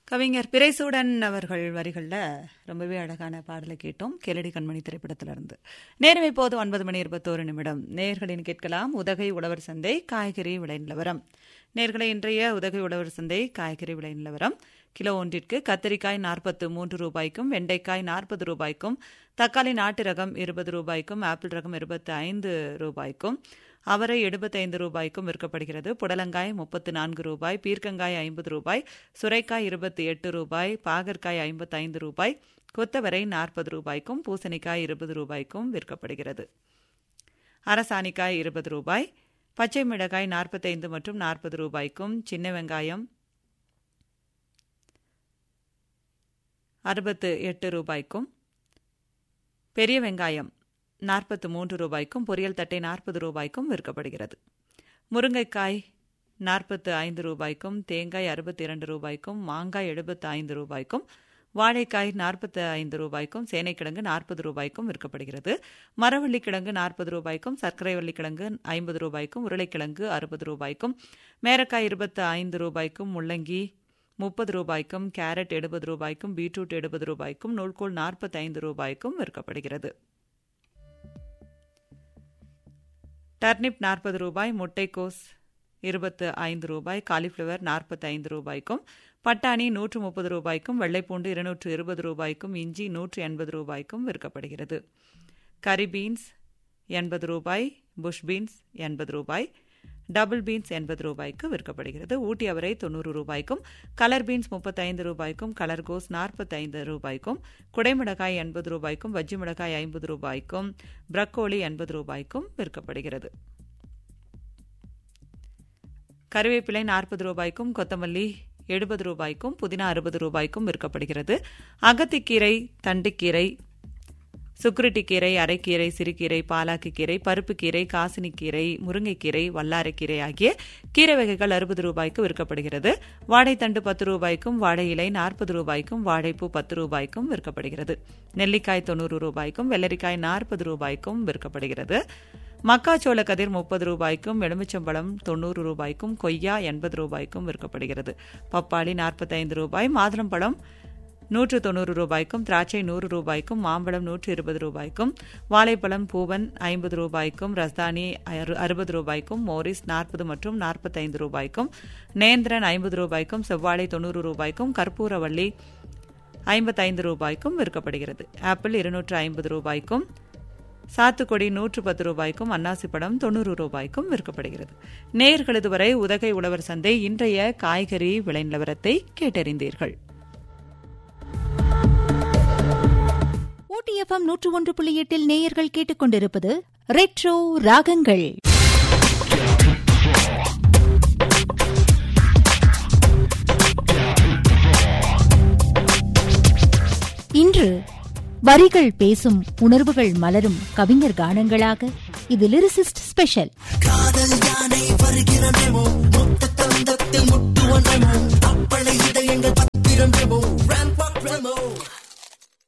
கவிஞர் பிறைசூடன் அவர்கள் வரிகளில் ரொம்பவே அழகான பாடலை கேட்டோம் கேளடி கண்மணி திரைப்படத்திலிருந்து நேரம் இப்போது ஒன்பது மணி இருபத்தோரு நிமிடம் நேர்களின் கேட்கலாம் உதகை உழவர் சந்தை காய்கறி விலை நிலவரம் நேர்களை இன்றைய உதகை உழவர் சந்தை காய்கறி விலை நிலவரம் கிலோ ஒன்றிற்கு கத்திரிக்காய் நாற்பத்து மூன்று ரூபாய்க்கும் வெண்டைக்காய் நாற்பது ரூபாய்க்கும் தக்காளி நாட்டு ரகம் இருபது ரூபாய்க்கும் ஆப்பிள் ரகம் இருபத்தி ஐந்து ரூபாய்க்கும் அவரை எழுபத்தைந்து ரூபாய்க்கும் விற்கப்படுகிறது புடலங்காய் முப்பத்து நான்கு ரூபாய் பீர்க்கங்காய் ஐம்பது ரூபாய் சுரைக்காய் இருபத்தி எட்டு ரூபாய் பாகற்காய் ஐம்பத்தைந்து ரூபாய் கொத்தவரை நாற்பது ரூபாய்க்கும் பூசணிக்காய் இருபது ரூபாய்க்கும் விற்கப்படுகிறது அரசாணிக்காய் இருபது ரூபாய் பச்சை மிளகாய் நாற்பத்தைந்து மற்றும் நாற்பது ரூபாய்க்கும் சின்ன வெங்காயம் அறுபத்து எட்டு ரூபாய்க்கும் பெரிய வெங்காயம் நாற்பத்து மூன்று ரூபாய்க்கும் பொரியல் தட்டை நாற்பது ரூபாய்க்கும் விற்கப்படுகிறது முருங்கைக்காய் நாற்பத்து ஐந்து ரூபாய்க்கும் தேங்காய் அறுபத்தி இரண்டு ரூபாய்க்கும் மாங்காய் எழுபத்து ஐந்து ரூபாய்க்கும் வாழைக்காய் நாற்பத்து ஐந்து ரூபாய்க்கும் சேனைக்கிழங்கு நாற்பது ரூபாய்க்கும் விற்கப்படுகிறது மரவள்ளி கிழங்கு நாற்பது ரூபாய்க்கும் சர்க்கரை வள்ளிக்கிழங்கு ஐம்பது ரூபாய்க்கும் உருளைக்கிழங்கு அறுபது ரூபாய்க்கும் மேரக்காய் இருபத்து ஐந்து ரூபாய்க்கும் முள்ளங்கி முப்பது ரூபாய்க்கும் கேரட் எழுபது ரூபாய்க்கும் பீட்ரூட் எழுபது ரூபாய்க்கும் நூல்கோல் நாற்பத்தைந்து ரூபாய்க்கும் விற்கப்படுகிறது டர்னிப் நாற்பது ரூபாய் முட்டைக்கோஸ் இருபத்து ஐந்து ரூபாய் காலிஃப்ளவர் நாற்பத்தி ஐந்து ரூபாய்க்கும் பட்டாணி நூற்று முப்பது ரூபாய்க்கும் வெள்ளைப்பூண்டு இருநூற்று இருபது ரூபாய்க்கும் இஞ்சி நூற்று எண்பது ரூபாய்க்கும் விற்கப்படுகிறது கரி பீன்ஸ் எண்பது ரூபாய் புஷ் பீன்ஸ் எண்பது ரூபாய் டபுள் பீன்ஸ் எண்பது ரூபாய்க்கு விற்கப்படுகிறது ஊட்டி அவரை தொண்ணூறு ரூபாய்க்கும் கலர் பீன்ஸ் முப்பத்தைந்து ரூபாய்க்கும் கலர் கோஸ் நாற்பத்தைந்து ரூபாய்க்கும் குடைமிளகாய் எண்பது ரூபாய்க்கும் வஜ்ஜி மிளகாய் ஐம்பது ரூபாய்க்கும் பிரக்கோலி எண்பது ரூபாய்க்கும் விற்கப்படுகிறது கருவேப்பிலை நாற்பது ரூபாய்க்கும் கொத்தமல்லி எழுபது ரூபாய்க்கும் புதினா அறுபது ரூபாய்க்கும் விற்கப்படுகிறது அகத்திக்கீரை தண்டுக்கீரை சுக்குருட்டிக்கீரை அரைக்கீரை சிறுகீரை பாலாக்குக்கீரை பருப்புக்கீரை காசினிக்கீரை முருங்கைக்கீரை வல்லாரைக்கீரை ஆகிய கீரை வகைகள் அறுபது ரூபாய்க்கு விற்கப்படுகிறது வாழைத்தண்டு பத்து ரூபாய்க்கும் வாழை இலை நாற்பது ரூபாய்க்கும் வாழைப்பூ பத்து ரூபாய்க்கும் விற்கப்படுகிறது நெல்லிக்காய் தொண்ணூறு ரூபாய்க்கும் வெள்ளரிக்காய் நாற்பது ரூபாய்க்கும் விற்கப்படுகிறது மக்காச்சோள கதிர் முப்பது ரூபாய்க்கும் எலுமிச்சம்பழம் தொண்ணூறு ரூபாய்க்கும் கொய்யா எண்பது ரூபாய்க்கும் விற்கப்படுகிறது பப்பாளி நாற்பத்தைந்து ரூபாய் மாதுளம்பழம் நூற்று தொண்ணூறு ரூபாய்க்கும் திராட்சை நூறு ரூபாய்க்கும் மாம்பழம் நூற்று இருபது ரூபாய்க்கும் வாழைப்பழம் பூவன் ஐம்பது ரூபாய்க்கும் ரஸ்தானி அறுபது ரூபாய்க்கும் மோரிஸ் நாற்பது மற்றும் நாற்பத்தைந்து ரூபாய்க்கும் நேந்திரன் ஐம்பது ரூபாய்க்கும் செவ்வாழை தொண்ணூறு ரூபாய்க்கும் கற்பூரவள்ளி ஐம்பத்தைந்து ரூபாய்க்கும் விற்கப்படுகிறது ஆப்பிள் இருநூற்று ஐம்பது ரூபாய்க்கும் சாத்துக்கொடி நூற்று பத்து ரூபாய்க்கும் அன்னாசி பழம் தொண்ணூறு ரூபாய்க்கும் விற்கப்படுகிறது நேர்களது வரை உதகை உழவர் சந்தை இன்றைய காய்கறி விலை நிலவரத்தை கேட்டறிந்தீர்கள் ஊட்டிஎஃப்எம் நூற்று ஒன்று புள்ளி எட்டில் நேயர்கள் கேட்டுக்கொண்டிருப்பது ரெட்ரோ ராகங்கள் இன்று வரிகள் பேசும் உணர்வுகள் மலரும் கவிஞர் கானங்களாக இது லிரிசிஸ்ட் ஸ்பெஷல் காதல் யானை வருகிறதேமோ மொத்த தந்தத்தை